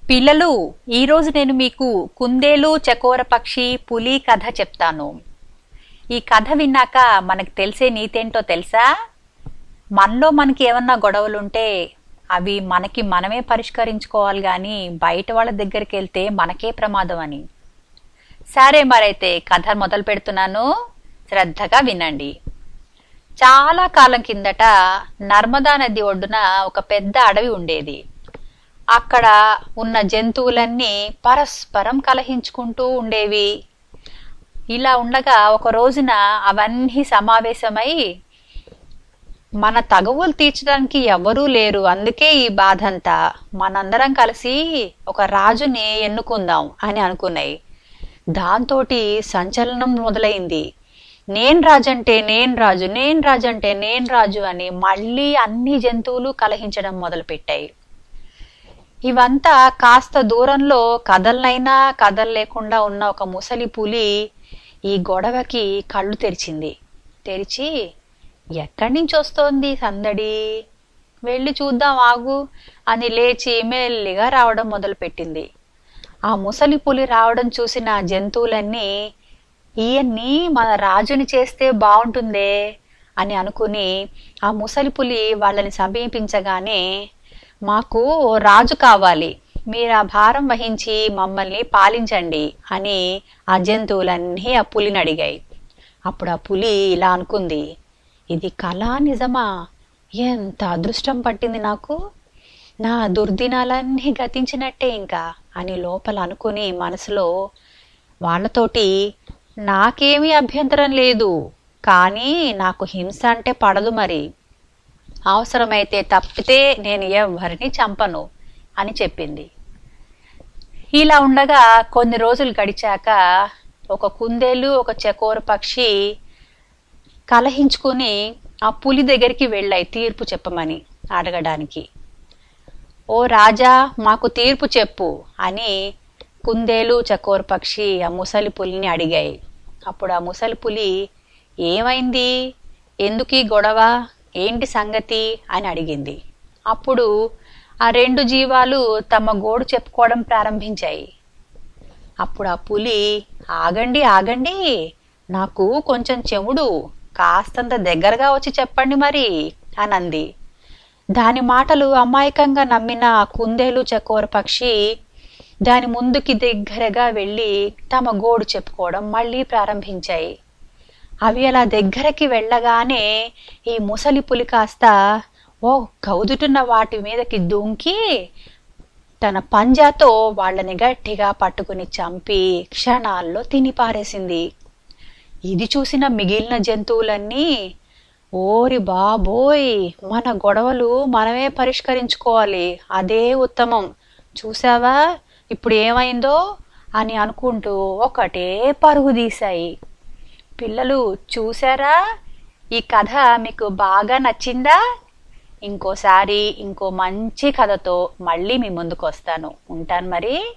పిల్లలు ఈరోజు నేను మీకు కుందేలు చకోర పక్షి పులి కథ చెప్తాను ఈ కథ విన్నాక మనకు తెలిసే నీతేంటో తెలుసా మనలో మనకి ఏమన్నా గొడవలుంటే అవి మనకి మనమే పరిష్కరించుకోవాలి కానీ బయట వాళ్ళ దగ్గరికి వెళ్తే మనకే ప్రమాదం అని సరే మరైతే కథ మొదలు పెడుతున్నాను శ్రద్ధగా వినండి చాలా కాలం కిందట నర్మదా నది ఒడ్డున ఒక పెద్ద అడవి ఉండేది అక్కడ ఉన్న జంతువులన్నీ పరస్పరం కలహించుకుంటూ ఉండేవి ఇలా ఉండగా ఒక రోజున అవన్నీ సమావేశమై మన తగవులు తీర్చడానికి ఎవరూ లేరు అందుకే ఈ బాధంతా మనందరం కలిసి ఒక రాజుని ఎన్నుకుందాం అని అనుకున్నాయి దాంతోటి సంచలనం మొదలైంది నేను రాజు అంటే నేను రాజు నేను రాజు అంటే నేను రాజు అని మళ్ళీ అన్ని జంతువులు కలహించడం మొదలుపెట్టాయి ఇవంతా కాస్త దూరంలో కదలనైనా కదలలేకుండా ఉన్న ఒక ముసలి పులి ఈ గొడవకి కళ్ళు తెరిచింది తెరిచి ఎక్కడి నుంచి వస్తోంది సందడి వెళ్ళి చూద్దాం ఆగు అని లేచి మెల్లిగా రావడం మొదలుపెట్టింది ఆ ముసలి పులి రావడం చూసిన జంతువులన్నీ ఈయన్ని మన రాజుని చేస్తే బాగుంటుందే అని అనుకుని ఆ ముసలి పులి వాళ్ళని సమీపించగానే మాకు ఓ రాజు కావాలి మీరు ఆ భారం వహించి మమ్మల్ని పాలించండి అని ఆ జంతువులన్నీ ఆ పులిని అడిగాయి అప్పుడు ఆ పులి ఇలా అనుకుంది ఇది కళ నిజమా ఎంత అదృష్టం పట్టింది నాకు నా దుర్దినాలన్నీ గతించినట్టే ఇంకా అని లోపల అనుకుని మనసులో వాళ్ళతోటి నాకేమీ అభ్యంతరం లేదు కానీ నాకు హింస అంటే పడదు మరి అవసరమైతే తప్పితే నేను ఎవరిని చంపను అని చెప్పింది ఇలా ఉండగా కొన్ని రోజులు గడిచాక ఒక కుందేలు ఒక చకోర పక్షి కలహించుకుని ఆ పులి దగ్గరికి వెళ్ళాయి తీర్పు చెప్పమని అడగడానికి ఓ రాజా మాకు తీర్పు చెప్పు అని కుందేలు చకోర పక్షి ఆ ముసలి పులిని అడిగాయి అప్పుడు ఆ ముసలి పులి ఏమైంది ఎందుకు ఈ గొడవ ఏంటి సంగతి అని అడిగింది అప్పుడు ఆ రెండు జీవాలు తమ గోడు చెప్పుకోవడం ప్రారంభించాయి అప్పుడు ఆ పులి ఆగండి ఆగండి నాకు కొంచెం చెవుడు కాస్తంత దగ్గరగా వచ్చి చెప్పండి మరి అని అంది దాని మాటలు అమాయకంగా నమ్మిన ఆ కుందేలు చకోర పక్షి దాని ముందుకి దగ్గరగా వెళ్ళి తమ గోడు చెప్పుకోవడం మళ్ళీ ప్రారంభించాయి అవి అలా దగ్గరకి వెళ్ళగానే ఈ ముసలి పులి కాస్త ఓ కౌదుటున్న వాటి మీదకి దుంకి తన పంజాతో వాళ్ళని గట్టిగా పట్టుకుని చంపి క్షణాల్లో తిని పారేసింది ఇది చూసిన మిగిలిన జంతువులన్నీ ఓరి బాబోయ్ మన గొడవలు మనమే పరిష్కరించుకోవాలి అదే ఉత్తమం చూసావా ఇప్పుడు ఏమైందో అని అనుకుంటూ ఒకటే పరుగు తీశాయి పిల్లలు చూసారా ఈ కథ మీకు బాగా నచ్చిందా ఇంకోసారి ఇంకో మంచి కథతో మళ్ళీ మీ ముందుకు వస్తాను ఉంటాను మరి